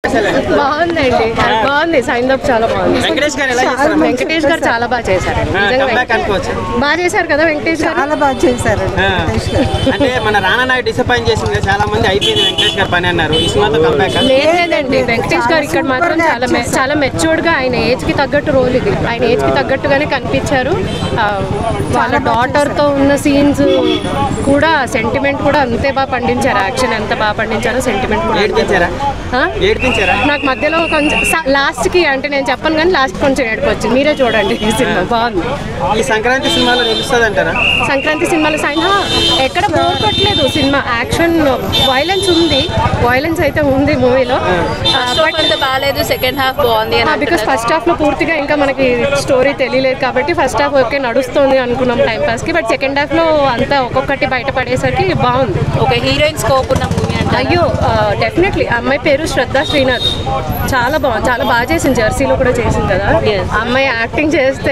బాగుందండి బాగుంది sign up చాలా బాగుంది వెంకటేష్ గారు ఎలా చేశారు వెంకటేష్ గారు చాలా బాగా చేశారు నిజంగా కంబ్యాక్ అనుకోవచ్చు బాగా చేశారు కదా వెంకటేష్ గారు చాలా బాగా చేశారు ఆ, అంటే మన రానా నాయక్ డిసప్పాయింట్ చేసింది కదా, చాలా మంది అయిపోయింది వెంకటేష్ గారు పని అన్నారు ఈ సినిమాతో కంబ్యాక్ లేదు లేదండి వెంకటేష్ గారు ఇక్కడ మాత్రం చాలా మె- చాలా మెచ్యూర్డ్ గా ఆయన ఏజ్ కి తగ్గట్టు రోల్ ఇది ఆయన ఏజ్ కి తగ్గట్టుగానే కనిపించారు ఆ, వాళ్ళ డాటర్ తో ఉన్న సీన్స్ కూడా సెంటిమెంట్ కూడా అంతే బాగా పండించారు యాక్షన్ ఎంత బాగా పండించారో సెంటిమెంట్ కూడా అంతే ఏడ్పించారా ఆ? ఏడ్పించారా నాకు మధ్యలో కొంచెం లాస్ట్ కి అంటే నేను చెప్పను కానీ లాస్ట్ కొంచెం ఏడుపు వచ్చింది మీరే చూడండి ఈ సినిమా బాగుంది ఈ సంక్రాంతి సినిమాలో నిలుస్తుంది అంటారా సంక్రాంతి సినిమాలో సైన్ ఎక్కడ బోర్ కొట్టలేదు సినిమా యాక్షన్ వైలెన్స్ ఉంది వైలెన్స్ అయితే ఉంది మూవీలో ఫస్ట్ అంత బాగాలేదు సెకండ్ హాఫ్ బాగుంది అని బికాస్ ఫస్ట్ హాఫ్ లో పూర్తిగా ఇంకా మనకి స్టోరీ తెలియలేదు కాబట్టి ఫస్ట్ హాఫ్ ఓకే నడుస్తుంది అనుకున్నాం టైం పాస్ కి బట్ సెకండ్ హాఫ్ లో అంతా ఒక్కొక్కటి బయటపడేసరికి బాగుంది ఒక హీరోయిన్ స్కోప్ ఉన్న మూవీ అంటే అయ్యో డెఫినెట్లీ అమ్మాయి పేరు శ్రద్ధ శ్రీనాథ్ చాలా బాగుంది చాలా బాగా చేసింది జెర్సీలో కూడా చేసింది కదా Yes. ఆ అమ్మాయి యాక్టింగ్ చేస్తే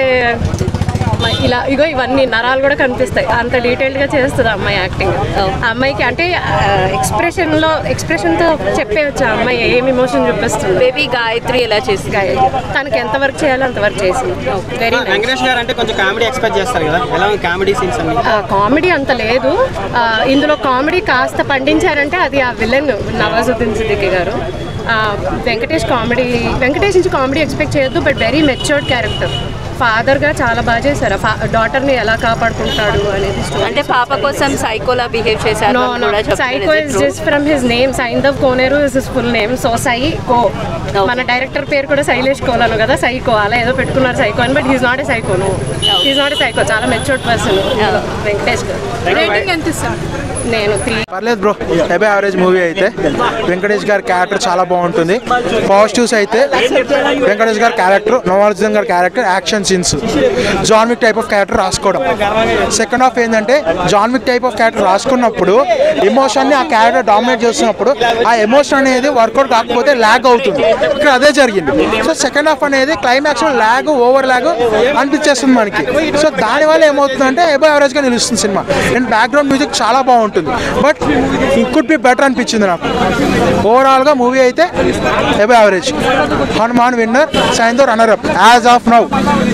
మ- ఇలా ఇగో ఇవన్నీ నరాలు కూడా కనిపిస్తాయి అంత డీటెయిల్డ్ గా చేస్తుంది ఆ అమ్మాయి యాక్టింగ్ Oh. ఆ అమ్మాయికి అంటే ఎక్స్ప్రెషన్ లో ఎక్స్ప్రెషన్ తో చెప్పేయచ్చు ఆ అమ్మాయి ఏం ఎమోషన్ చూపిస్తుంది బేబీ గాయత్రి ఎలా చేసింది తనకి ఎంత వర్క్ చేయాలో అంత వర్క్ చేసింది వెరీ నైస్ వెంకటేష్ గారు అంటే కొంచెం కామెడీ ఎక్స్పెక్ట్ చేస్తారు కదా ఎలా ఉంది కామెడీ సీన్స్ అన్ని కామెడీ అంత లేదు ఆ, ఇందులో కామెడీ కాస్త పండించారంటే అది ఆ విలన్ నవాజుద్దీన్ సిద్దికి గారు ఆ, వెంకటేష్ కామెడీ వెంకటేష్ నుంచి కామెడీ ఎక్స్పెక్ట్ చేయొద్దు బట్ వెరీ మెచ్యూర్డ్ క్యారెక్టర్ ఫాదర్గా చాలా బాగా చేశారు డాటర్ని ఎలా కాపాడుకుంటాడు అనేది story. అంటే పాప కోసం సైకోలా బిహేవ్ చేశారు నో అని నో కూడా చెప్తున్నారు. Psycho Is it is true? Just from his name Saindhav Koneru is his full name so సై కో మన డైరెక్టర్ పేరు కూడా శైలేష్ కోలను కదా సైకో అలా ఏదో పెట్టుకున్నారు సైకో అని but he's not a psycho no he's not a psycho చాలా matured person Venkatesh garu rating ఎంత ఇస్తాను నేను త్రీ పర్లేదు బ్రో ఎబే యావరేజ్ మూవీ అయితే వెంకటేష్ గారి క్యారెక్టర్ చాలా బాగుంటుంది పాజిటివ్స్ అయితే వెంకటేష్ గారి క్యారెక్టర్ నవాజుద్దీన్ గారి character action scenes John Wick type of character రాసుకోవడం సెకండ్ హాఫ్ ఏంటంటే John Wick type of character రాసుకున్నప్పుడు ఎమోషన్ని ఆ క్యారెక్టర్ డామినేట్ చేస్తున్నప్పుడు ఆ ఎమోషన్ అనేది వర్కౌట్ కాకపోతే ల్యాగ్ అవుతుంది ఇక్కడ అదే జరిగింది సో సెకండ్ హాఫ్ అనేది క్లైమాక్స్ ల్యాగ్ ఓవర్ ల్యాగ్ అనిపించేస్తుంది మనకి సో దానివల్ల ఏమవుతుందంటే ఎబో యావరేజ్గా నిలుస్తుంది సినిమా అండ్ బ్యాక్గ్రౌండ్ మ్యూజిక్ చాలా బాగుంటుంది బట్ కుడ్ బి బెటర్ అనిపించింది నాకు ఓవరాల్గా మూవీ అయితే above average Hanuman winner Saindhav runner up as of now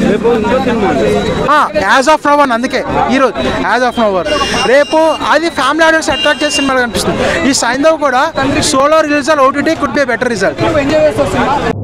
as of now అని అందుకే ఈరోజు యాజ్ ఆఫ్ నవ్ రేపు అది ఫ్యామిలీ ఆడియన్స్ అట్రాక్ట్ చేసిన సినిమా కనిపిస్తుంది ఈ సైందవ్ కూడా solo result OTT could be better result